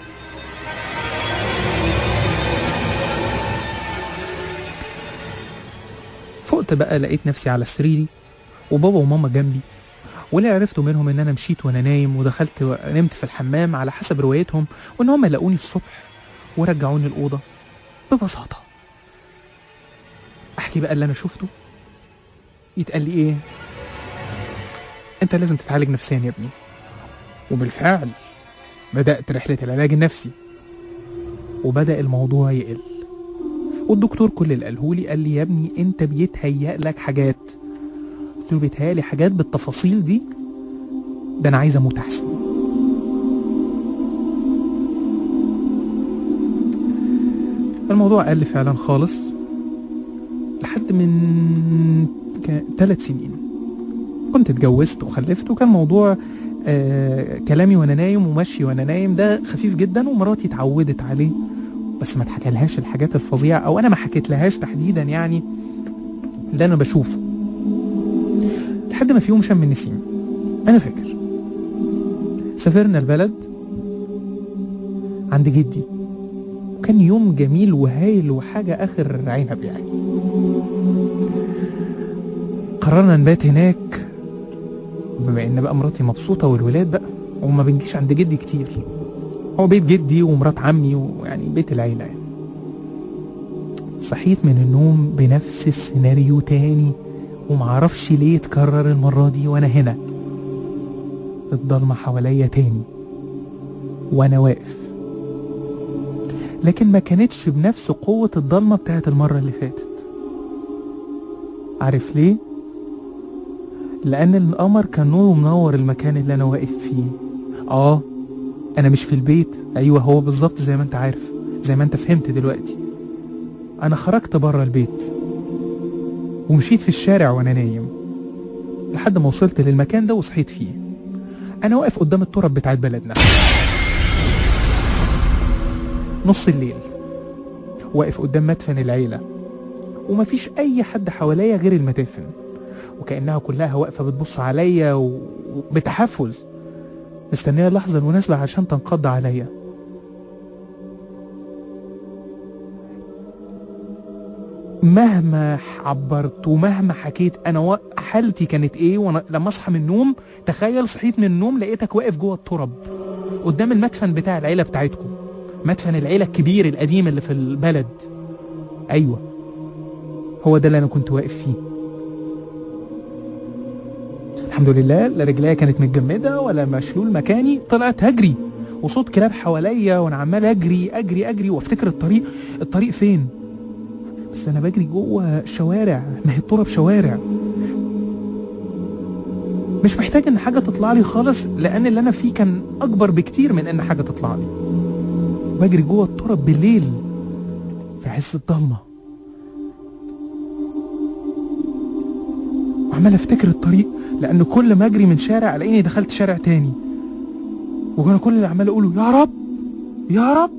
فقت بقى لقيت نفسي على سريري وبابا وماما جنبي واللي عرفته منهم ان انا مشيت وانا نايم ودخلت نمت في الحمام على حسب روايتهم وان هم لقوني الصبح ورجعوني الاوضه ببساطه احكي بقى اللي انا شفته يتقال لي ايه انت لازم تتعالج نفسيا يا ابني وبالفعل بدات رحله العلاج النفسي وبدا الموضوع يقل والدكتور كل اللي قاله لي قال لي يا ابني انت بيتهيأ لك حاجات قلت له بيتهيأ لي حاجات بالتفاصيل دي ده انا عايز اموت احسن الموضوع قل فعلا خالص لحد من ثلاث سنين كنت اتجوزت وخلفت وكان موضوع آه كلامي وانا نايم ومشي وانا نايم ده خفيف جدا ومراتي اتعودت عليه بس ما اتحكالهاش الحاجات الفظيعه او انا ما حكيت لهاش تحديدا يعني اللي انا بشوفه لحد ما في يوم شم النسيم انا فاكر سافرنا البلد عند جدي وكان يوم جميل وهايل وحاجة آخر عنب يعني قررنا نبات هناك بما ان بقى مراتي مبسوطة والولاد بقى وما بنجيش عند جدي كتير هو بيت جدي ومرات عمي ويعني بيت العيلة يعني صحيت من النوم بنفس السيناريو تاني ومعرفش ليه اتكرر المرة دي وانا هنا الضلمة حواليا تاني وانا واقف لكن ما كانتش بنفس قوة الضلمة بتاعت المرة اللي فاتت عارف ليه؟ لأن القمر كان نوره منور المكان اللي أنا واقف فيه آه أنا مش في البيت أيوه هو بالظبط زي ما أنت عارف زي ما أنت فهمت دلوقتي أنا خرجت بره البيت ومشيت في الشارع وأنا نايم لحد ما وصلت للمكان ده وصحيت فيه أنا واقف قدام التراب بتاعت بلدنا نص الليل واقف قدام مدفن العيلة ومفيش أي حد حواليا غير المدافن وكأنها كلها واقفة بتبص عليا و- وبتحفز مستنية اللحظة المناسبة عشان تنقض عليا مهما عبرت ومهما حكيت انا و... حالتي كانت ايه وانا لما اصحى من النوم تخيل صحيت من النوم لقيتك واقف جوه التراب قدام المدفن بتاع العيله بتاعتكم مدفن العيله الكبير القديم اللي في البلد ايوه هو ده اللي انا كنت واقف فيه الحمد لله لا رجليا كانت متجمده ولا مشلول مكاني طلعت هجري وصوت كلاب حواليا وانا عمال اجري اجري اجري وافتكر الطريق الطريق فين بس انا بجري جوه شوارع ما هي الطرق شوارع مش محتاج ان حاجه تطلع لي خالص لان اللي انا فيه كان اكبر بكتير من ان حاجه تطلع لي بجري جوه التراب بالليل في عز الضلمه وعمال افتكر الطريق لان كل ما اجري من شارع الاقيني دخلت شارع تاني وانا كل اللي عمال اقوله يا رب يا رب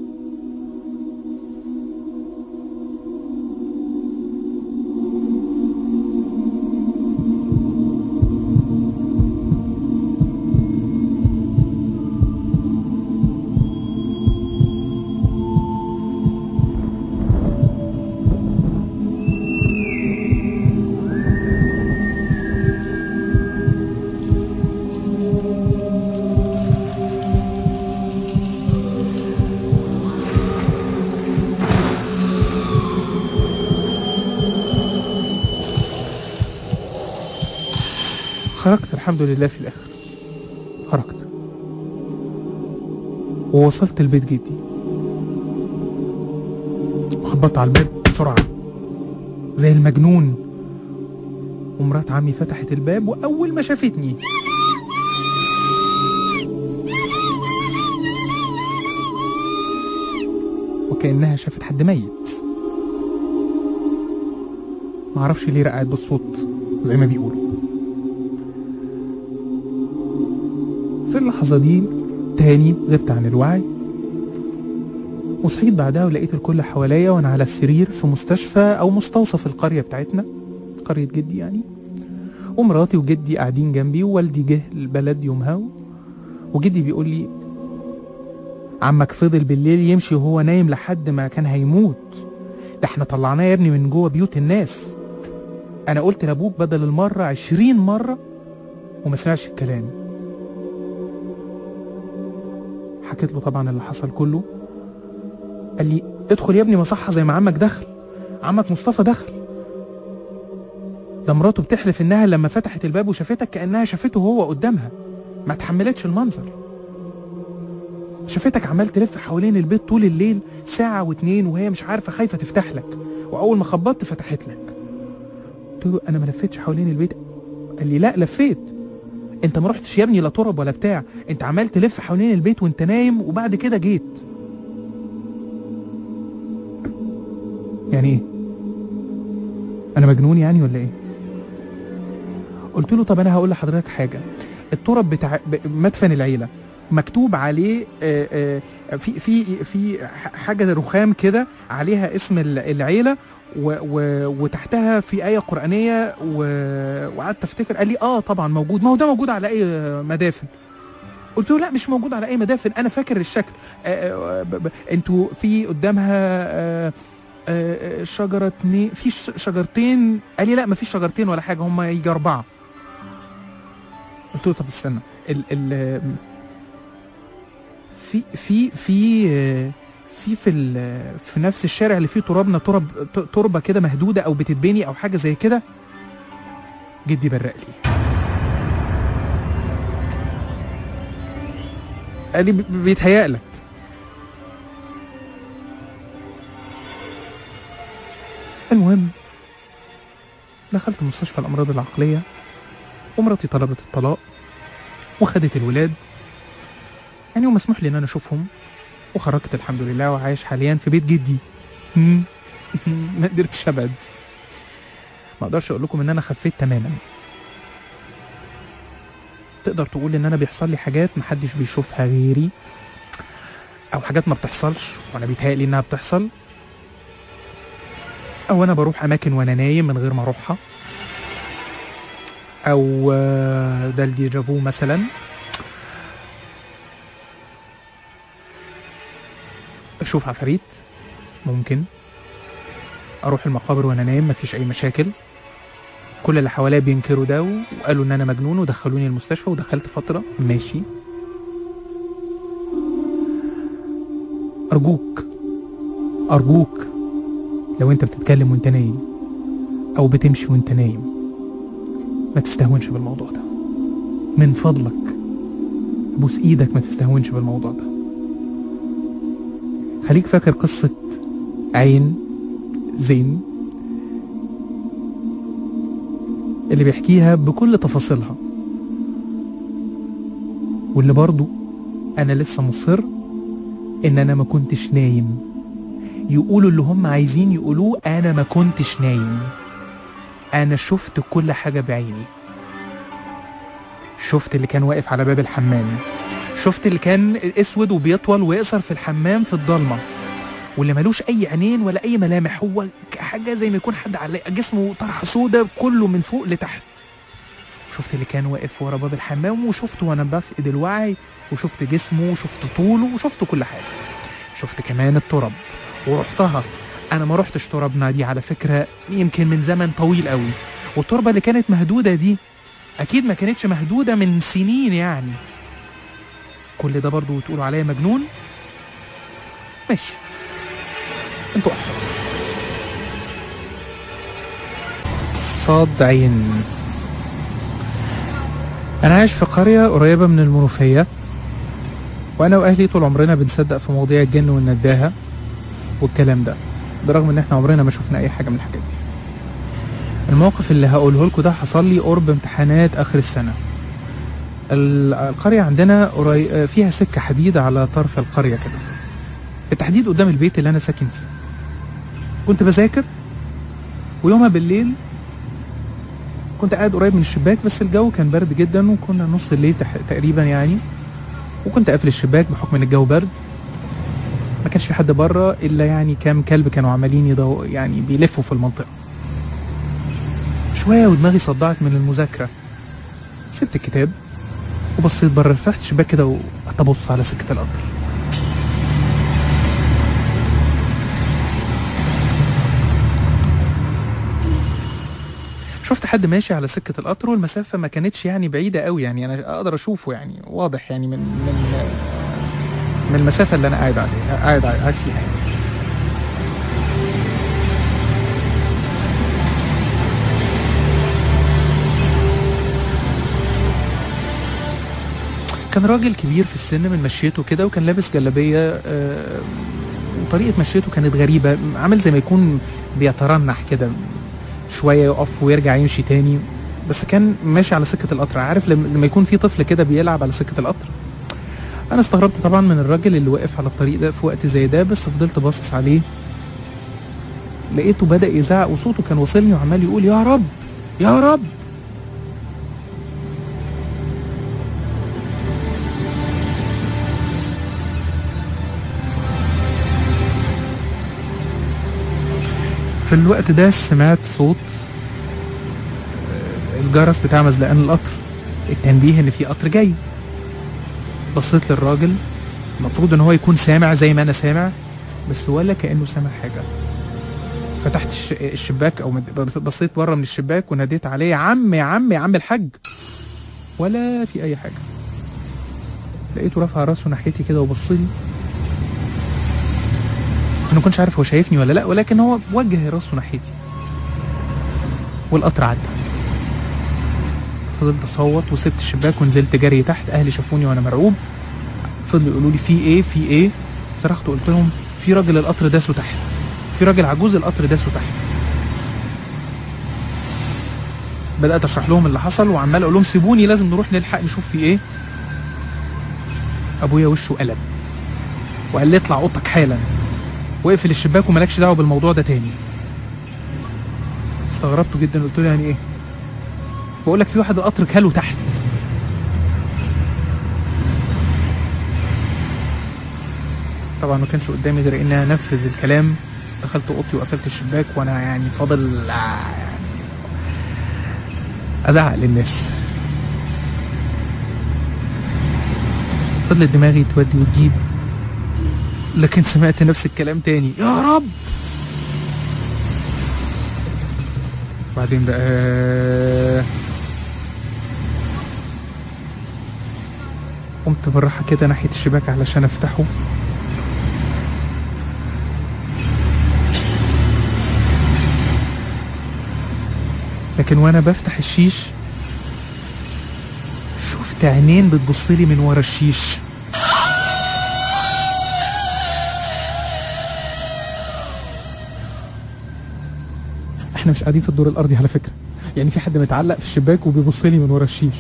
خرجت الحمد لله في الاخر خرجت ووصلت البيت جدي خبط على الباب بسرعة زي المجنون ومرات عمي فتحت الباب وأول ما شافتني وكأنها شافت حد ميت معرفش ليه رقعت بالصوت زي ما بيقولوا في اللحظة دي تاني غبت عن الوعي وصحيت بعدها ولقيت الكل حواليا وانا على السرير في مستشفى او مستوصف القرية بتاعتنا قرية جدي يعني ومراتي وجدي قاعدين جنبي ووالدي جه البلد يومها وجدي بيقول لي عمك فضل بالليل يمشي وهو نايم لحد ما كان هيموت ده احنا طلعناه يا ابني من جوه بيوت الناس انا قلت لابوك بدل المرة عشرين مرة وما سمعش الكلام حكيت له طبعا اللي حصل كله قال لي ادخل يا ابني مصحة زي ما عمك دخل عمك مصطفى دخل ده مراته بتحلف انها لما فتحت الباب وشافتك كانها شافته هو قدامها ما تحملتش المنظر شافتك عمال تلف حوالين البيت طول الليل ساعة واتنين وهي مش عارفة خايفة تفتح لك وأول ما خبطت فتحت لك قلت له أنا ما لفتش حوالين البيت قال لي لا لفيت انت ما رحتش يا ابني لا ترب ولا بتاع انت عمال تلف حوالين البيت وانت نايم وبعد كده جيت يعني ايه انا مجنون يعني ولا ايه قلت له طب انا هقول لحضرتك حاجه التراب بتاع ب- مدفن العيله مكتوب عليه آه، آه، في في في ح- حاجه رخام كده عليها اسم ال- العيله و و وتحتها في ايه قرانيه و- وقعدت افتكر قال لي اه طبعا موجود ما هو ده موجود على اي مدافن قلت له لا مش موجود على اي مدافن انا فاكر الشكل آه، آه، ب- ب- انتوا في قدامها آه، آه، شجرة اتنين في ش- شجرتين قال لي لا ما فيش شجرتين ولا حاجة هم يجي أربعة قلت له طب استنى ال ال في في في آه، في في ال- في نفس الشارع اللي فيه ترابنا تراب ت- تربة كده مهدودة أو بتتبني أو حاجة زي كده جدي برق لي قال لي ب- بيتهيألك المهم دخلت مستشفى الأمراض العقلية ومراتي طلبت الطلاق وخدت الولاد يعني ومسموح لي إن أنا أشوفهم وخرجت الحمد لله وعايش حاليا في بيت جدي مم. ما قدرتش أبعد ما أقدرش أقول لكم إن أنا خفيت تماما تقدر تقول إن أنا بيحصل لي حاجات محدش بيشوفها غيري أو حاجات ما بتحصلش وأنا بيتهيألي إنها بتحصل او انا بروح اماكن وانا نايم من غير ما اروحها او آه، ده الديجافو مثلا اشوف عفاريت ممكن اروح المقابر وانا نايم مفيش اي مشاكل كل اللي حواليا بينكروا ده وقالوا ان انا مجنون ودخلوني المستشفى ودخلت فتره ماشي ارجوك ارجوك لو انت بتتكلم وانت نايم او بتمشي وانت نايم ما تستهونش بالموضوع ده من فضلك بوس ايدك ما تستهونش بالموضوع ده خليك فاكر قصة عين زين اللي بيحكيها بكل تفاصيلها واللي برضو انا لسه مصر ان انا ما كنتش نايم يقولوا اللي هم عايزين يقولوه انا ما كنتش نايم انا شفت كل حاجة بعيني شفت اللي كان واقف على باب الحمام شفت اللي كان اسود وبيطول ويقصر في الحمام في الضلمة واللي ملوش اي عينين ولا اي ملامح هو حاجة زي ما يكون حد على جسمه طرحة سودة كله من فوق لتحت شفت اللي كان واقف ورا باب الحمام وشفته وانا بفقد الوعي وشفت جسمه وشفت طوله وشفت كل حاجة شفت كمان التراب ورحتها انا ما رحتش ترابنا دي على فكره يمكن من زمن طويل قوي والتربه اللي كانت مهدوده دي اكيد ما كانتش مهدوده من سنين يعني كل ده برضو تقولوا عليا مجنون ماشي انتوا احرار صاد عين انا عايش في قريه قريبه من المنوفيه وانا واهلي طول عمرنا بنصدق في مواضيع الجن والنداهه والكلام ده برغم ان احنا عمرنا ما شفنا اي حاجه من الحاجات دي الموقف اللي هقوله لكم ده حصل لي قرب امتحانات اخر السنه ال- القريه عندنا قري... فيها سكه حديد على طرف القريه كده بالتحديد قدام البيت اللي انا ساكن فيه كنت بذاكر ويومها بالليل كنت قاعد قريب من الشباك بس الجو كان برد جدا وكنا نص الليل تح- تقريبا يعني وكنت قافل الشباك بحكم ان الجو برد ما كانش في حد بره الا يعني كام كلب كانوا عمالين يضو يعني بيلفوا في المنطقه شويه ودماغي صدعت من المذاكره سبت الكتاب وبصيت بره فتحت الشباك كده وقعدت ابص على سكه القطر شفت حد ماشي على سكه القطر والمسافه ما كانتش يعني بعيده قوي يعني انا اقدر اشوفه يعني واضح يعني من من من المسافه اللي انا قاعد عليها قاعد قاعد فيها يعني. كان راجل كبير في السن من مشيته كده وكان لابس جلابيه آه، وطريقه مشيته كانت غريبه عامل زي ما يكون بيترنح كده شويه يقف ويرجع يمشي تاني بس كان ماشي على سكه القطر عارف لما لما يكون في طفل كده بيلعب على سكه القطر انا استغربت طبعا من الراجل اللي واقف على الطريق ده في وقت زي ده بس فضلت باصص عليه لقيته بدا يزعق وصوته كان واصلني وعمال يقول يا رب يا رب في الوقت ده سمعت صوت آه، الجرس بتاع مزلقان القطر التنبيه ان في قطر جاي بصيت للراجل المفروض ان هو يكون سامع زي ما انا سامع بس ولا كانه سامع حاجه فتحت الش... الشباك او مد- بص- بصيت بره من الشباك وناديت عليه يا عم يا عم يا عم الحاج ولا في اي حاجه لقيته رافع راسه ناحيتي كده وبص لي انا ما كنتش عارف هو شايفني ولا لا ولكن هو وجه راسه ناحيتي والقطر عدى فضلت اصوت وسبت الشباك ونزلت جري تحت اهلي شافوني وانا مرعوب فضلوا يقولوا لي في ايه في ايه صرخت وقلت لهم في راجل القطر داسه تحت في راجل عجوز القطر داسه تحت بدات اشرح لهم اللي حصل وعمال اقول لهم سيبوني لازم نروح نلحق نشوف في ايه ابويا وشه قلب وقال لي اطلع اوضتك حالا واقفل الشباك ومالكش دعوه بالموضوع ده تاني استغربت جدا قلت له يعني ايه بقول لك في واحد القطر كاله تحت طبعا ما كانش قدامي غير اني انفذ الكلام دخلت اوضتي وقفلت الشباك وانا يعني فاضل آه، يعني ازعق للناس فضلت دماغي تودي وتجيب لكن سمعت نفس الكلام تاني يا رب بعدين بقى قمت بالراحة كده ناحية الشباك علشان افتحه لكن وانا بفتح الشيش شفت عينين بتبصلي من ورا الشيش احنا مش قاعدين في الدور الارضي على فكره يعني في حد متعلق في الشباك وبيبص لي من ورا الشيش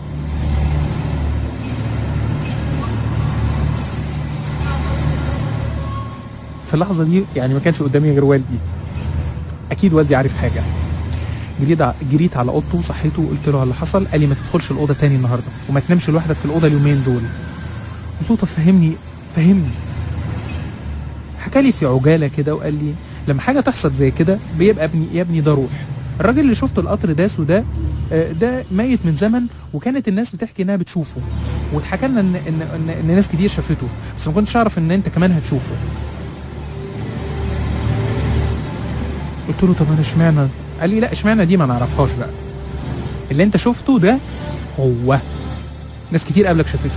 في اللحظه دي يعني ما كانش قدامي غير والدي اكيد والدي عارف حاجه جريت ع- جريت على اوضته وصحيته وقلت له على اللي حصل قال لي ما تدخلش الاوضه تاني النهارده وما تنامش لوحدك في الاوضه اليومين دول قلت له طب فهمني فهمني حكى لي في عجاله كده وقال لي لما حاجه تحصل زي كده بيبقى ابني يا ابني ده روح الراجل اللي شفته القطر داسه ده آه، ده ميت من زمن وكانت الناس بتحكي انها بتشوفه واتحكى لنا ان ان ان, إن ناس كتير شافته بس ما كنتش اعرف ان انت كمان هتشوفه قلت له طب انا اشمعنى قال لي لا اشمعنى دي ما نعرفهاش بقى اللي انت شفته ده هو ناس كتير قبلك شافته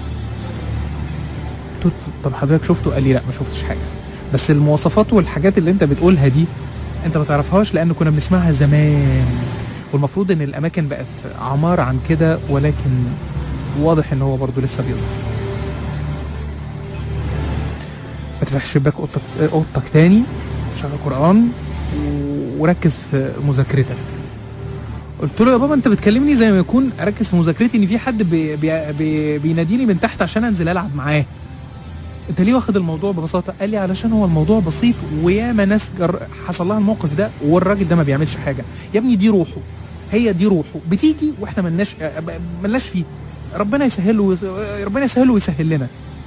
قلت له طب حضرتك شفته قال لي لا ما شفتش حاجه بس المواصفات والحاجات اللي انت بتقولها دي انت ما تعرفهاش لان كنا بنسمعها زمان والمفروض ان الاماكن بقت عمار عن كده ولكن واضح ان هو برضه لسه بيظهر ما تفتحش شباك اوضتك اوضتك تاني شغل قران و- وركز في مذاكرتك قلت له يا بابا انت بتكلمني زي ما يكون اركز في مذاكرتي ان في حد بي بي بي بيناديني من تحت عشان انزل العب معاه انت ليه واخد الموضوع ببساطه قال لي علشان هو الموضوع بسيط وياما ناس جر... حصل لها الموقف ده والراجل ده ما بيعملش حاجه يا ابني دي روحه هي دي روحه بتيجي واحنا ملناش اه، ملناش فيه ربنا يسهل له ويس- ربنا يسهل له ويسهل لنا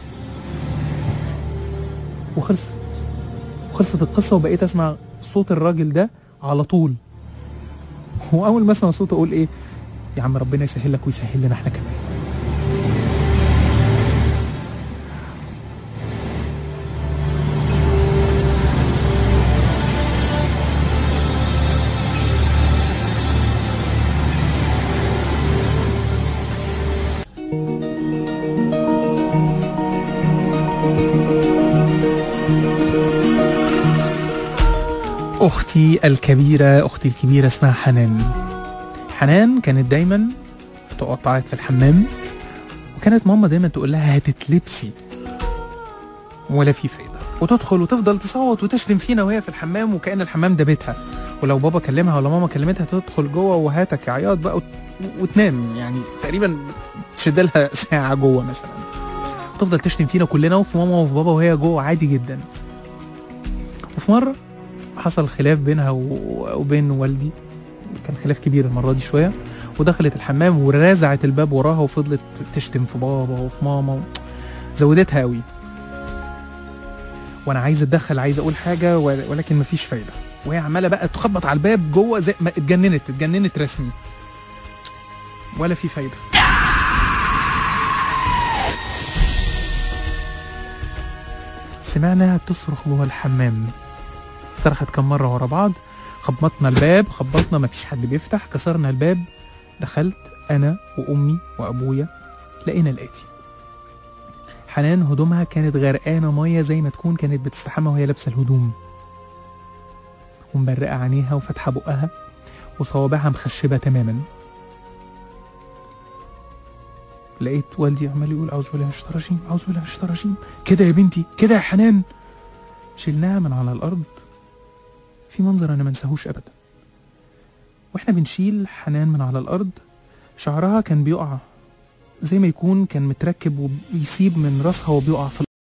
وخلصت وخلصت القصه وبقيت اسمع صوت الراجل ده على طول واول ما اسمع صوته اقول ايه يا عم ربنا يسهل لك ويسهل لنا احنا كمان اختي الكبيره اختي الكبيره اسمها حنان حنان كانت دايما بتقعد تعيط في الحمام وكانت ماما دايما تقول لها هتتلبسي ولا في فايده وتدخل وتفضل تصوت وتشتم فينا وهي في الحمام وكأن الحمام ده بيتها ولو بابا كلمها ولا ماما كلمتها تدخل جوه وهاتك عياط بقى وت... وتنام يعني تقريبا تشد لها ساعه جوه مثلا تفضل تشتم فينا كلنا وفي ماما وفي بابا وهي جوه عادي جدا وفي مره حصل خلاف بينها و- وبين والدي كان خلاف كبير المره دي شويه ودخلت الحمام ورازعت الباب وراها وفضلت تشتم في بابا وفي ماما زودتها قوي وانا عايز اتدخل عايز اقول حاجه ول- ولكن مفيش فايده وهي عماله بقى تخبط على الباب جوه زي ما اتجننت اتجننت رسمي ولا في فايده سمعناها بتصرخ جوه الحمام صرخت كم مرة ورا بعض خبطنا الباب خبطنا مفيش حد بيفتح كسرنا الباب دخلت أنا وأمي وأبويا لقينا الآتي حنان هدومها كانت غرقانة مية زي ما تكون كانت بتستحمى وهي لابسة الهدوم ومبرقة عينيها وفاتحة بقها وصوابعها مخشبة تماما لقيت والدي عمال يقول أعوذ بالله من الشيطان الرجيم أعوذ بالله من الشيطان الرجيم كده يا بنتي كده يا حنان شلناها من على الأرض في منظر انا ما انساهوش ابدا واحنا بنشيل حنان من على الارض شعرها كان بيقع زي ما يكون كان متركب وبيسيب من راسها وبيقع في